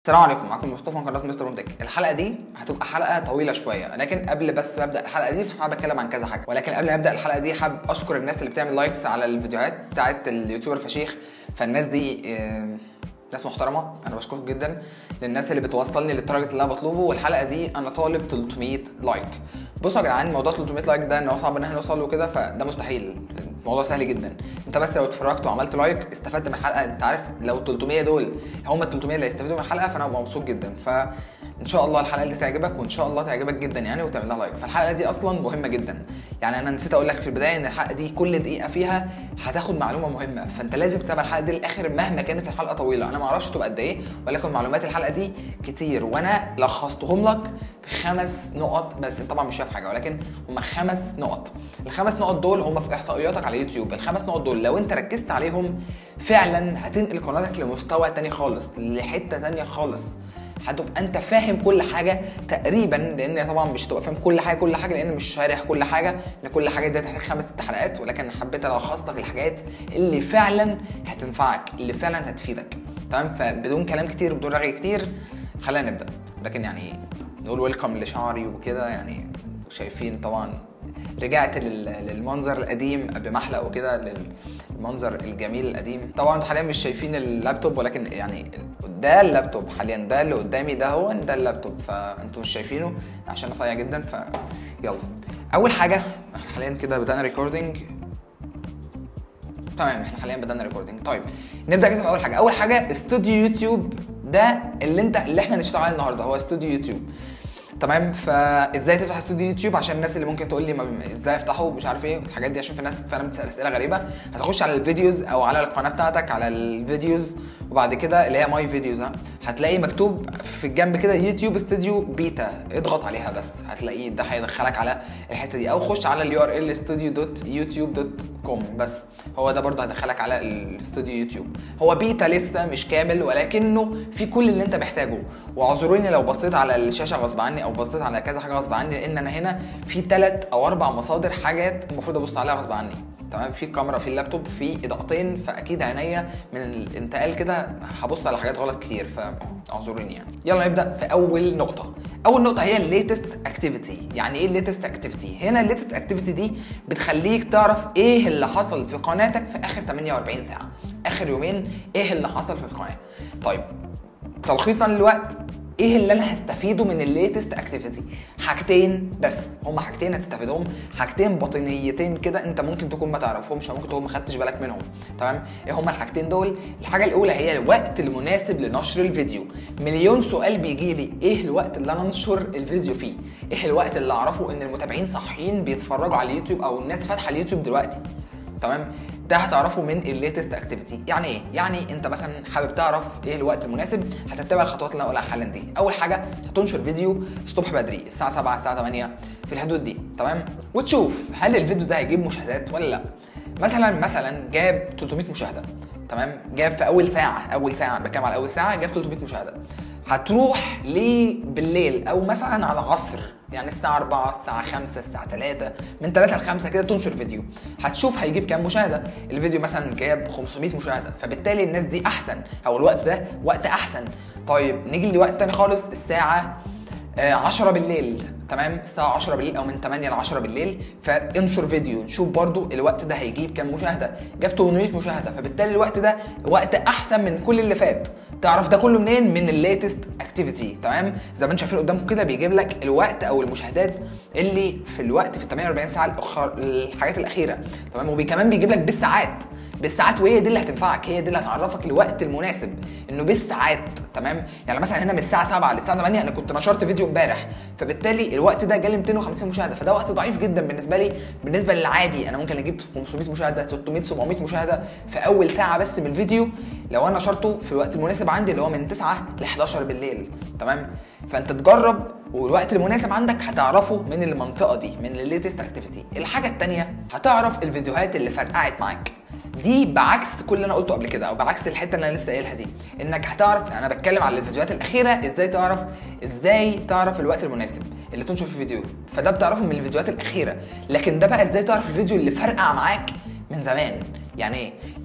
السلام عليكم معاكم مصطفى من قناه مستر ممتك الحلقه دي هتبقى حلقه طويله شويه لكن قبل بس ما ابدا الحلقه دي فانا حابب اتكلم عن كذا حاجه ولكن قبل ما ابدا الحلقه دي حابب اشكر الناس اللي بتعمل لايكس على الفيديوهات بتاعت اليوتيوبر فشيخ فالناس دي آه، ناس محترمه انا بشكركم جدا للناس اللي بتوصلني للتارجت اللي انا بطلبه والحلقه دي انا طالب 300 لايك بصوا يا جدعان موضوع 300 لايك ده ان هو صعب ان احنا نوصل له كده فده مستحيل الموضوع سهل جدا انت بس لو اتفرجت وعملت لايك استفدت من الحلقه انت عارف لو 300 دول هم ال 300 اللي هيستفيدوا من الحلقه فانا هبقى مبسوط جدا فان شاء الله الحلقه دي تعجبك وان شاء الله تعجبك جدا يعني وتعمل لها لايك فالحلقه دي اصلا مهمه جدا يعني انا نسيت اقول لك في البدايه ان الحلقه دي كل دقيقه فيها هتاخد معلومه مهمه فانت لازم تتابع الحلقه دي للاخر مهما كانت الحلقه طويله انا ما اعرفش تبقى قد ايه ولكن معلومات الحلقه دي كتير وانا لخصتهم لك في خمس نقط بس انت طبعا مش شايف حاجه ولكن هم خمس نقط الخمس نقط دول هم في احصائياتك على يوتيوب الخمس نقط دول لو انت ركزت عليهم فعلا هتنقل قناتك لمستوى تاني خالص لحته تانيه خالص هتبقى انت فاهم كل حاجه تقريبا لان طبعا مش هتبقى فاهم كل حاجه كل حاجه لان مش شارح كل حاجه لان كل حاجه دي تحتاج خمس ست حلقات ولكن حبيت الخص لك الحاجات اللي فعلا هتنفعك اللي فعلا هتفيدك تمام فبدون كلام كتير بدون رغي كتير خلينا نبدا لكن يعني نقول ويلكم لشعري وكده يعني شايفين طبعا رجعت لل- للمنظر القديم قبل ما احلق وكده للمنظر الجميل القديم طبعا انتوا حاليا مش شايفين اللابتوب ولكن يعني ده اللابتوب حاليا ده اللي قدامي ده هو ده اللابتوب فانتوا مش شايفينه عشان صايع جدا ف يلا اول حاجه احنا حاليا كده بدانا ريكوردنج تمام احنا حاليا بدانا ريكوردنج طيب نبدا كده في اول حاجه اول حاجه استوديو يوتيوب ده اللي انت اللي احنا نشتغل عليه النهارده هو استوديو يوتيوب تمام فازاي تفتح استوديو يوتيوب عشان الناس اللي ممكن تقول لي ما ازاي افتحه مش عارف ايه الحاجات دي عشان في ناس فعلا بتسال اسئله غريبه هتخش على الفيديوز او على القناه بتاعتك على الفيديوز وبعد كده اللي هي ماي فيديوز ها هتلاقي مكتوب في الجنب كده يوتيوب استوديو بيتا اضغط عليها بس هتلاقيه ده هيدخلك على الحته دي او خش على اليو ار ال استوديو دوت يوتيوب دوت كوم بس هو ده برضه هيدخلك على الاستوديو يوتيوب هو بيتا لسه مش كامل ولكنه في كل اللي انت محتاجه واعذروني لو بصيت على الشاشه غصب عني او بصيت على كذا حاجه غصب عني لان انا هنا في ثلاث او اربع مصادر حاجات المفروض ابص عليها غصب عني تمام في كاميرا في اللابتوب في اضاءتين فاكيد عينيا من الانتقال كده هبص على حاجات غلط كتير فاعذروني يعني يلا نبدا في اول نقطه اول نقطه هي الليتست اكتيفيتي يعني ايه الليتست اكتيفيتي هنا الليتست اكتيفيتي دي بتخليك تعرف ايه اللي حصل في قناتك في اخر 48 ساعه اخر يومين ايه اللي حصل في القناه طيب تلخيصا للوقت ايه اللي انا هستفيده من الليتست اكتيفيتي حاجتين بس هما حاجتين هتستفيدهم حاجتين باطنيتين كده انت ممكن تكون ما تعرفهمش او ممكن تكون ما خدتش بالك منهم تمام ايه هما الحاجتين دول الحاجه الاولى هي الوقت المناسب لنشر الفيديو مليون سؤال بيجي لي ايه الوقت اللي انا انشر الفيديو فيه ايه الوقت اللي اعرفه ان المتابعين صاحيين بيتفرجوا على اليوتيوب او الناس فاتحه اليوتيوب دلوقتي تمام ده هتعرفه من الليتست اكتيفيتي يعني ايه يعني انت مثلا حابب تعرف ايه الوقت المناسب هتتبع الخطوات اللي انا هقولها حالا دي اول حاجه هتنشر فيديو الصبح بدري الساعه 7 الساعه 8 في الحدود دي تمام وتشوف هل الفيديو ده هيجيب مشاهدات ولا لا مثلا مثلا جاب 300 مشاهده تمام جاب في اول ساعه اول ساعه بتكلم على اول ساعه جاب 300 مشاهده هتروح ليه بالليل او مثلا على العصر يعني الساعة 4 الساعة 5 الساعة 3 من 3 ل 5 كده تنشر فيديو هتشوف هيجيب كام مشاهدة الفيديو مثلا جاب 500 مشاهدة فبالتالي الناس دي أحسن أو الوقت ده وقت أحسن طيب نيجي لوقت تاني خالص الساعة آه، 10 بالليل تمام الساعة 10 بالليل أو من 8 ل 10 بالليل فانشر فيديو نشوف برضو الوقت ده هيجيب كام مشاهدة جاب 800 مشاهدة فبالتالي الوقت ده وقت أحسن من كل اللي فات تعرف ده كله منين من الليتست اكتيفيتي تمام زي ما انتم شايفين قدامكم كده بيجيب لك الوقت او المشاهدات اللي في الوقت في ال 48 ساعة الأخر الحاجات الأخيرة تمام وكمان بيجيب لك بالساعات بالساعات وهي دي اللي هتنفعك هي دي اللي هتعرفك الوقت المناسب انه بالساعات تمام يعني مثلا هنا من الساعه 7 للساعه 8 انا كنت نشرت فيديو امبارح فبالتالي الوقت ده جالي 250 مشاهده فده وقت ضعيف جدا بالنسبه لي بالنسبه للعادي انا ممكن اجيب 500 مشاهده 600 700 مشاهده في اول ساعه بس من الفيديو لو انا نشرته في الوقت المناسب عندي اللي هو من 9 ل 11 بالليل تمام فانت تجرب والوقت المناسب عندك هتعرفه من المنطقه دي من الليتست اكتيفيتي الحاجه الثانيه هتعرف الفيديوهات اللي فرقعت معاك دي بعكس كل اللي انا قلته قبل كده او بعكس الحته اللي انا لسه قايلها دي انك هتعرف انا بتكلم على الفيديوهات الاخيره ازاي تعرف ازاي تعرف الوقت المناسب اللي تنشر في الفيديو فده بتعرفه من الفيديوهات الاخيره لكن ده بقى ازاي تعرف الفيديو اللي فرقع معاك من زمان يعني ايه يعني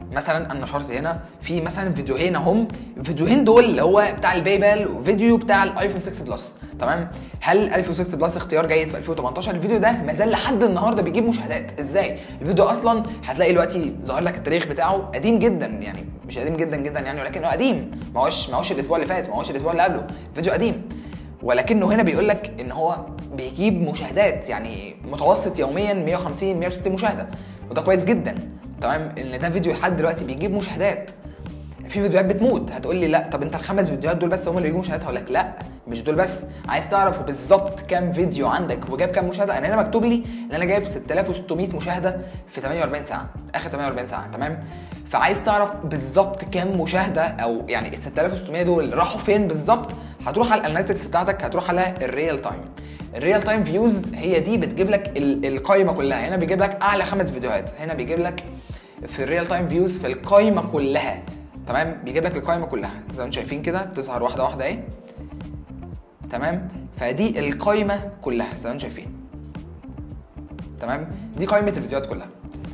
مثلا انا نشرت هنا في مثلا فيديوهين اهم الفيديوهين دول اللي هو بتاع الباي بال وفيديو بتاع الايفون 6 بلس تمام هل الايفون 6 بلس اختيار جيد في 2018 الفيديو ده ما زال لحد النهارده بيجيب مشاهدات ازاي الفيديو اصلا هتلاقي دلوقتي ظاهر لك التاريخ بتاعه قديم جدا يعني مش قديم جدا جدا يعني ولكنه قديم ما هوش ما هوش الاسبوع اللي فات ما هوش الاسبوع اللي قبله فيديو قديم ولكنه هنا بيقول لك ان هو بيجيب مشاهدات يعني متوسط يوميا 150 160 مشاهده وده كويس جدا تمام ان ده فيديو لحد دلوقتي بيجيب مشاهدات في فيديوهات بتموت هتقول لي لا طب انت الخمس فيديوهات دول بس هم اللي بيجيبوا مشاهدات هقول لك لا مش دول بس عايز تعرف بالظبط كام فيديو عندك وجاب كام مشاهده انا هنا مكتوب لي ان انا جايب 6600 مشاهده في 48 ساعه اخر 48 ساعه تمام فعايز تعرف بالظبط كام مشاهده او يعني ال 6600 دول راحوا فين بالظبط هتروح على الاناليتكس بتاعتك هتروح على الريال تايم الريال تايم فيوز هي دي بتجيب لك ال- القايمه كلها هنا بيجيب لك اعلى خمس فيديوهات هنا بيجيب لك في الريال تايم فيوز في القايمه كلها تمام بيجيب لك القايمه كلها زي ما انتم شايفين كده بتظهر واحده واحده اهي تمام فدي القايمه كلها زي ما انتم شايفين تمام دي قائمه الفيديوهات كلها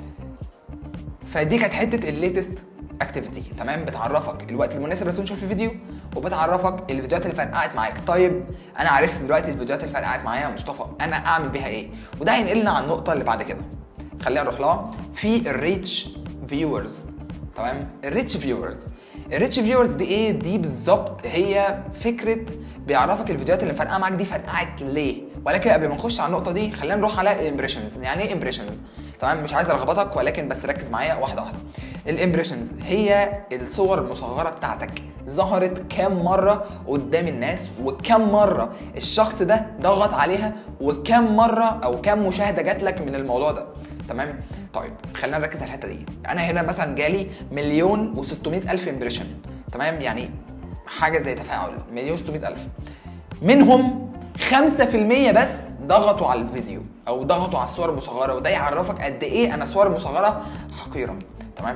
فدي كانت حته الليتست اكتيفيتي تمام بتعرفك الوقت المناسب اللي تنشر فيه فيديو وبتعرفك الفيديوهات اللي فرقعت معاك طيب انا عرفت دلوقتي الفيديوهات اللي فرقعت معايا يا مصطفى انا اعمل بيها ايه وده هينقلنا على النقطه اللي بعد كده خلينا نروح لها في الريتش فيورز تمام الريتش فيورز الريتش فيورز دي ايه دي بالظبط هي فكره بيعرفك الفيديوهات اللي فرقعه معاك دي فرقعت ليه ولكن قبل ما نخش على النقطه دي خلينا نروح على الامبريشنز يعني ايه امبريشنز تمام مش عايز الخبطك ولكن بس ركز معايا واحده واحده الامبريشنز هي الصور المصغره بتاعتك ظهرت كام مره قدام الناس وكم مره الشخص ده ضغط عليها وكم مره او كم مشاهده جات لك من الموضوع ده تمام طيب خلينا نركز على الحته دي انا هنا مثلا جالي مليون و600 الف امبريشن تمام يعني حاجه زي تفاعل مليون و600 الف منهم 5% بس ضغطوا على الفيديو او ضغطوا على الصور المصغره وده يعرفك قد ايه انا الصور المصغره حقيره تمام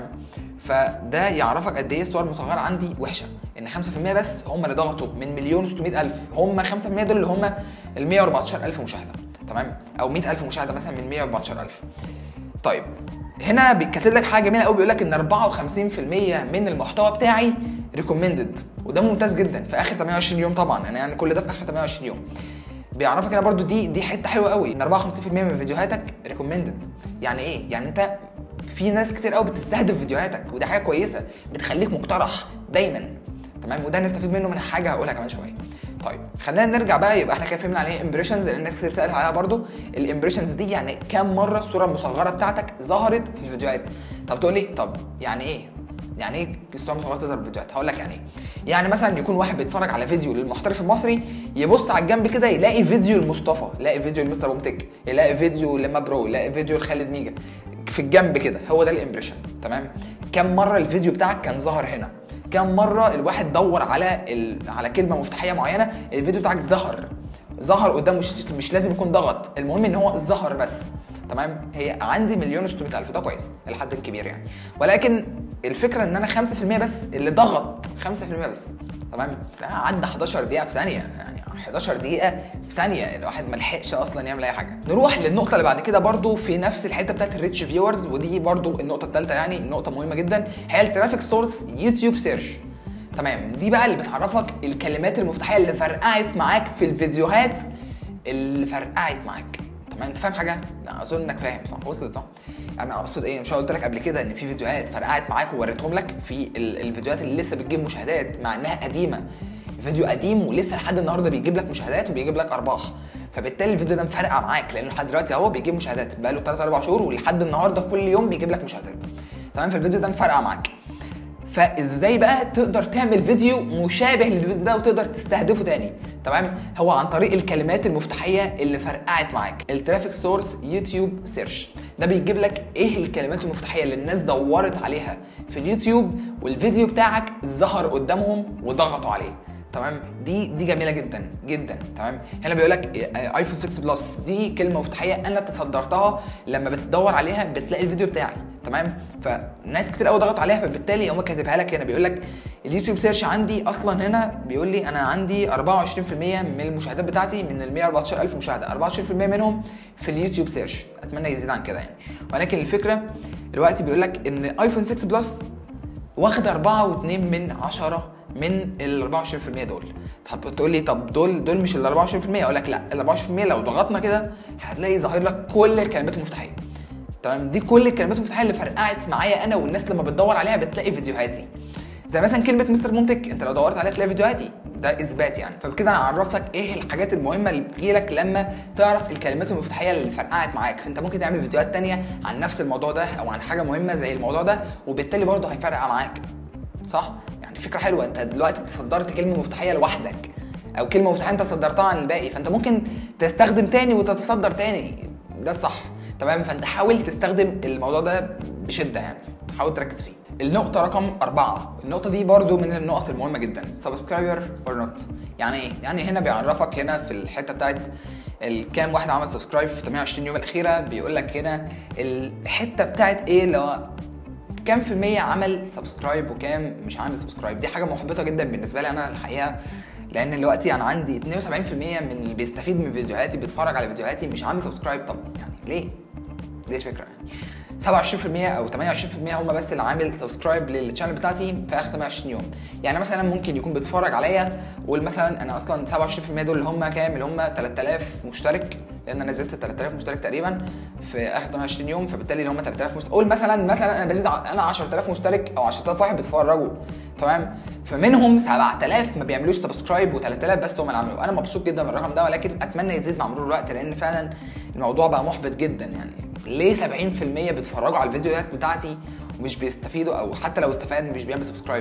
فده يعرفك قد ايه الصور المصغره عندي وحشه ان 5% بس هم اللي ضغطوا من مليون و600 الف هم 5% دول اللي هم ال 114 الف مشاهده تمام او 100 الف مشاهده مثلا من 114 الف طيب هنا بيتكتب لك حاجه جميله قوي بيقول لك ان 54% من المحتوى بتاعي ريكومندد وده ممتاز جدا في اخر 28 يوم طبعا انا يعني كل ده في اخر 28 يوم بيعرفك هنا برضو دي دي حته حلوه قوي ان 54% من فيديوهاتك ريكومندد يعني ايه يعني انت في ناس كتير قوي بتستهدف فيديوهاتك ودي حاجه كويسه بتخليك مقترح دايما تمام وده هنستفيد منه من حاجه هقولها كمان شويه طيب خلينا نرجع بقى يبقى احنا كده فهمنا على ايه امبريشنز لان الناس كتير سالت عليها برضو الامبريشنز دي يعني كام مره الصوره المصغره بتاعتك ظهرت في الفيديوهات طب تقول لي طب يعني ايه يعني ايه الصوره المصغره تظهر في الفيديوهات هقول لك يعني ايه يعني مثلا يكون واحد بيتفرج على فيديو للمحترف المصري يبص على الجنب كده يلاقي فيديو لمصطفى يلاقي فيديو لمستر بومتك يلاقي فيديو لما برو يلاقي فيديو لخالد ميجا في الجنب كده هو ده الامبريشن تمام كم مره الفيديو بتاعك كان ظهر هنا كم مره الواحد دور على ال... على كلمه مفتاحيه معينه الفيديو بتاعك ظهر ظهر قدامه مش, مش لازم يكون ضغط المهم ان هو ظهر بس تمام هي عندي مليون و الف ده كويس الى حد كبير يعني ولكن الفكره ان انا 5% بس اللي ضغط 5% بس تمام عدى 11 دقيقه في ثانيه يعني 11 دقيقه في ثانيه الواحد ما لحقش اصلا يعمل اي حاجه نروح للنقطه اللي بعد كده برضو في نفس الحته بتاعت الريتش فيورز ودي برضو النقطه الثالثه يعني نقطه مهمه جدا هي الترافيك سورس يوتيوب سيرش تمام دي بقى اللي بتعرفك الكلمات المفتاحيه اللي فرقعت معاك في الفيديوهات اللي فرقعت معاك تمام انت فاهم حاجه؟ لا اظن انك فاهم صح وصلت صح؟ انا اقصد ايه مش قلت لك قبل كده ان في فيديوهات فرقعت معاك ووريتهم لك في ال- الفيديوهات اللي لسه بتجيب مشاهدات مع انها قديمه فيديو قديم ولسه لحد النهارده بيجيب لك مشاهدات وبيجيب لك ارباح فبالتالي الفيديو ده مفرقع معاك لانه لحد دلوقتي اهو بيجيب مشاهدات بقاله 3 4 شهور ولحد النهارده كل يوم بيجيب لك مشاهدات تمام فالفيديو ده مفرقع معاك فازاي بقى تقدر تعمل فيديو مشابه للفيديو ده وتقدر تستهدفه تاني تمام هو عن طريق الكلمات المفتاحيه اللي فرقعت معاك الترافيك سورس يوتيوب سيرش ده بيجيب لك ايه الكلمات المفتاحيه اللي الناس دورت عليها في اليوتيوب والفيديو بتاعك ظهر قدامهم وضغطوا عليه تمام دي دي جميله جدا جدا تمام هنا بيقول لك ايفون 6 بلس دي كلمه مفتاحيه انا تصدرتها لما بتدور عليها بتلاقي الفيديو بتاعي تمام فناس كتير قوي ضغط عليها فبالتالي هم كاتبها لك هنا بيقول لك اليوتيوب سيرش عندي اصلا هنا بيقول لي انا عندي 24% من المشاهدات بتاعتي من ال 114000 مشاهده 24% منهم في اليوتيوب سيرش اتمنى يزيد عن كده يعني ولكن الفكره دلوقتي بيقول لك ان ايفون 6 بلس واخد 4.2 من 10 من ال 24% دول طب تقول لي طب دول دول مش ال 24% اقول لك لا ال 24% لو ضغطنا كده هتلاقي ظاهر لك كل الكلمات المفتاحيه تمام دي كل الكلمات المفتاحيه اللي فرقعت معايا انا والناس لما بتدور عليها بتلاقي فيديوهاتي زي مثلا كلمه مستر منتج انت لو دورت عليها تلاقي فيديوهاتي ده اثبات يعني فبكده انا عرفتك ايه الحاجات المهمه اللي بتجيلك لما تعرف الكلمات المفتاحيه اللي فرقعت معاك فانت ممكن تعمل فيديوهات تانية عن نفس الموضوع ده او عن حاجه مهمه زي الموضوع ده وبالتالي برضه هيفرقع معاك صح يعني فكره حلوه انت دلوقتي صدرت كلمه مفتاحيه لوحدك او كلمه مفتاحيه انت صدرتها عن الباقي فانت ممكن تستخدم تاني وتتصدر تاني ده الصح تمام فانت حاول تستخدم الموضوع ده بشده يعني حاول تركز فيه النقطة رقم أربعة النقطة دي برضو من النقط المهمة جدا سبسكرايبر اور نوت يعني ايه؟ يعني هنا بيعرفك هنا في الحتة بتاعت الكام واحد عمل سبسكرايب في 28 يوم الأخيرة بيقول لك هنا الحتة بتاعت ايه اللي هو كام في المية عمل سبسكرايب وكام مش عامل سبسكرايب دي حاجة محبطة جدا بالنسبة لي أنا الحقيقة لأن دلوقتي أنا عندي 72% من اللي بيستفيد من فيديوهاتي بيتفرج على فيديوهاتي مش عامل سبسكرايب طب يعني ليه؟ دي الفكرة يعني 27% او 28% هم بس اللي عامل سبسكرايب للشانل بتاعتي في اخر 28 يوم يعني مثلا ممكن يكون بيتفرج عليا وقول مثلا انا اصلا 27% دول اللي هم كام اللي هم 3000 مشترك لان انا زدت 3000 مشترك تقريبا في اخر 28 يوم فبالتالي اللي هم 3000 مشترك قول مثلا مثلا انا بزيد انا 10000 مشترك او 10000 واحد بيتفرجوا تمام فمنهم 7000 ما بيعملوش سبسكرايب و3000 بس هم اللي عملوا انا مبسوط جدا من الرقم ده ولكن اتمنى يزيد مع مرور الوقت لان فعلا الموضوع بقى محبط جدا يعني ليه 70% بيتفرجوا على الفيديوهات بتاعتي ومش بيستفيدوا او حتى لو استفاد مش بيعمل سبسكرايب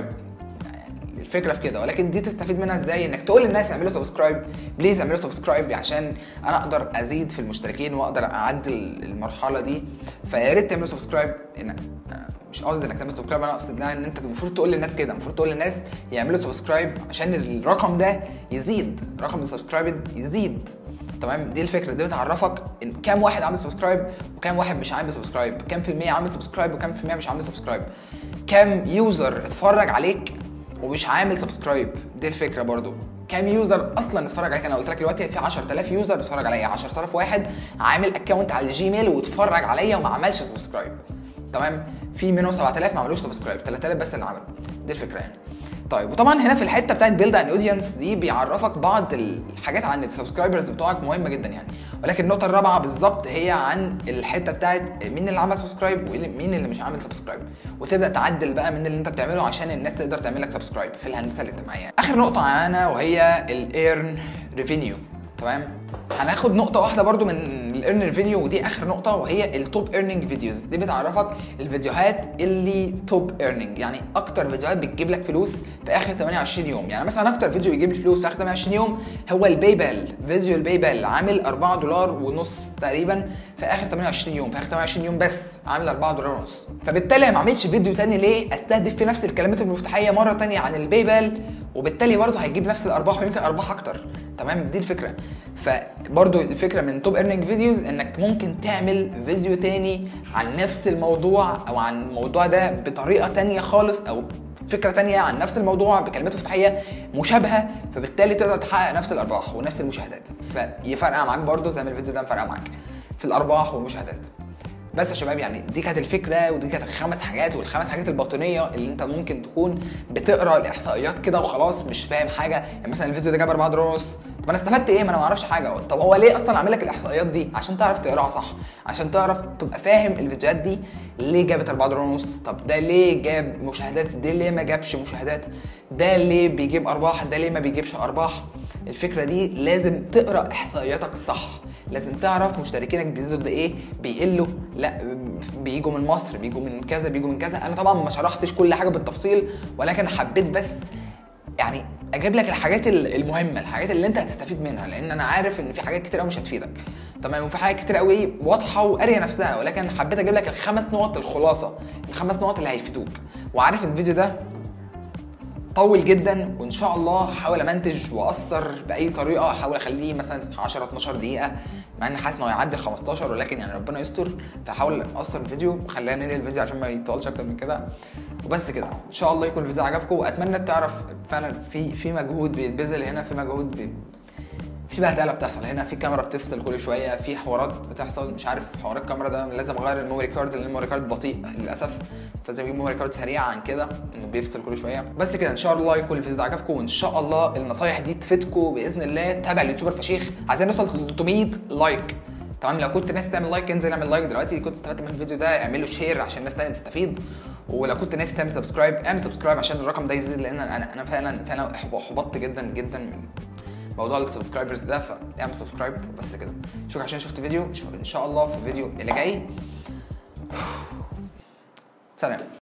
يعني الفكره في كده ولكن دي تستفيد منها ازاي انك تقول للناس اعملوا سبسكرايب بليز اعملوا سبسكرايب عشان انا اقدر ازيد في المشتركين واقدر اعدل المرحله دي فيا ريت تعملوا سبسكرايب إن مش قصدي انك تعمل سبسكرايب انا اقصد ان انت المفروض تقول للناس كده المفروض تقول للناس يعملوا سبسكرايب عشان الرقم ده يزيد رقم السبسكرايب يزيد تمام دي الفكره دي بتعرفك ان كام واحد عامل سبسكرايب وكام واحد مش عامل سبسكرايب كام في المية عامل سبسكرايب وكام في المية مش عامل سبسكرايب كام يوزر اتفرج عليك ومش عامل سبسكرايب دي الفكره برضو كام يوزر اصلا اتفرج عليك انا قلت لك دلوقتي في 10000 يوزر اتفرج عليا 10000 واحد عامل اكونت على الجيميل واتفرج عليا وما عملش سبسكرايب تمام في منهم 7000 ما عملوش سبسكرايب 3000 بس اللي عملوا دي الفكره يعني طيب وطبعا هنا في الحته بتاعت بيلد ان اودينس دي بيعرفك بعض الحاجات عن السبسكرايبرز بتوعك مهمه جدا يعني ولكن النقطه الرابعه بالظبط هي عن الحته بتاعت مين اللي عمل سبسكرايب ومين اللي مش عامل سبسكرايب وتبدا تعدل بقى من اللي انت بتعمله عشان الناس تقدر تعمل لك سبسكرايب في الهندسه الاجتماعيه اخر نقطه معانا وهي الايرن ريفينيو تمام هناخد نقطة واحدة برضو من الايرن ريفينيو ودي اخر نقطة وهي التوب ايرنينج فيديوز دي بتعرفك الفيديوهات اللي توب ايرنينج يعني اكتر فيديوهات بتجيب لك فلوس في اخر 28 يوم يعني مثلا اكتر فيديو يجيب لي فلوس في اخر 28 يوم هو الباي بال فيديو الباي بال عامل 4 دولار ونص تقريبا في اخر 28 يوم في اخر 28 يوم بس عامل 4 دولار ونص فبالتالي ما اعملش فيديو تاني ليه استهدف فيه نفس الكلمات المفتاحية مرة تانية عن الباي بال وبالتالي برضه هيجيب نفس الارباح ويمكن ارباح اكتر تمام دي الفكره فبرضه الفكره من توب ايرنينج فيديوز انك ممكن تعمل فيديو تاني عن نفس الموضوع او عن الموضوع ده بطريقه تانية خالص او فكره تانية عن نفس الموضوع بكلمات مفتاحيه مشابهه فبالتالي تقدر تحقق نفس الارباح ونفس المشاهدات فيفرقع معاك برضه زي ما الفيديو ده مفرقع معاك في الارباح والمشاهدات بس يا شباب يعني دي كانت الفكره ودي كانت الخمس حاجات والخمس حاجات الباطنيه اللي انت ممكن تكون بتقرا الاحصائيات كده وخلاص مش فاهم حاجه يعني مثلا الفيديو ده جاب 4 دولار ونص طب انا استفدت ايه ما انا ما اعرفش حاجه طب هو ليه اصلا عامل لك الاحصائيات دي عشان تعرف تقراها صح عشان تعرف تبقى فاهم الفيديوهات دي ليه جابت 4 دولار ونص طب ده ليه جاب مشاهدات ده ليه ما جابش مشاهدات ده ليه بيجيب ارباح ده ليه ما بيجيبش ارباح الفكره دي لازم تقرا احصائياتك صح لازم تعرف مشتركينك بيزيدوا قد ايه بيقلوا لا بيجوا من مصر بيجوا من كذا بيجوا من كذا انا طبعا ما شرحتش كل حاجه بالتفصيل ولكن حبيت بس يعني اجيب لك الحاجات المهمه الحاجات اللي انت هتستفيد منها لان انا عارف ان في حاجات كتير قوي مش هتفيدك تمام وفي حاجات كتير قوي واضحه وقاريه نفسها ولكن حبيت اجيب لك الخمس نقط الخلاصه الخمس نقط اللي هيفيدوك وعارف الفيديو ده طول جدا وان شاء الله هحاول امنتج واقصر باي طريقه احاول اخليه مثلا 10 12 دقيقه مع ان حاسس انه هيعدي ال 15 ولكن يعني ربنا يستر فهحاول اقصر الفيديو وخلينا ننهي الفيديو عشان ما يطولش اكتر من كده وبس كده ان شاء الله يكون الفيديو عجبكم واتمنى تعرف فعلا في في مجهود بيتبذل هنا في مجهود بي في بهدله بتحصل هنا في كاميرا بتفصل كل شويه في حوارات بتحصل مش عارف حوار الكاميرا ده لازم اغير الميموري كارد لان الميموري كارد بطيء للاسف فلازم اجيب ميموري كارد سريع عن كده انه بيفصل كل شويه بس كده ان شاء الله يكون الفيديو ده عجبكم وان شاء الله النصايح دي تفيدكم باذن الله تابع اليوتيوبر فشيخ عايزين نوصل ل 300 لايك تمام لو كنت ناس تعمل لايك انزل اعمل لايك دلوقتي كنت استفدت من الفيديو ده اعمل له شير عشان الناس تانية تستفيد ولو كنت ناس تعمل سبسكرايب اعمل سبسكرايب عشان الرقم ده يزيد لان انا انا فعلا فعلا احبطت جدا جدا من موضوع السبسكرايبرز ده فاعمل سبسكرايب بس كده شكرا عشان شفت فيديو ان شاء الله في الفيديو اللي جاي سلام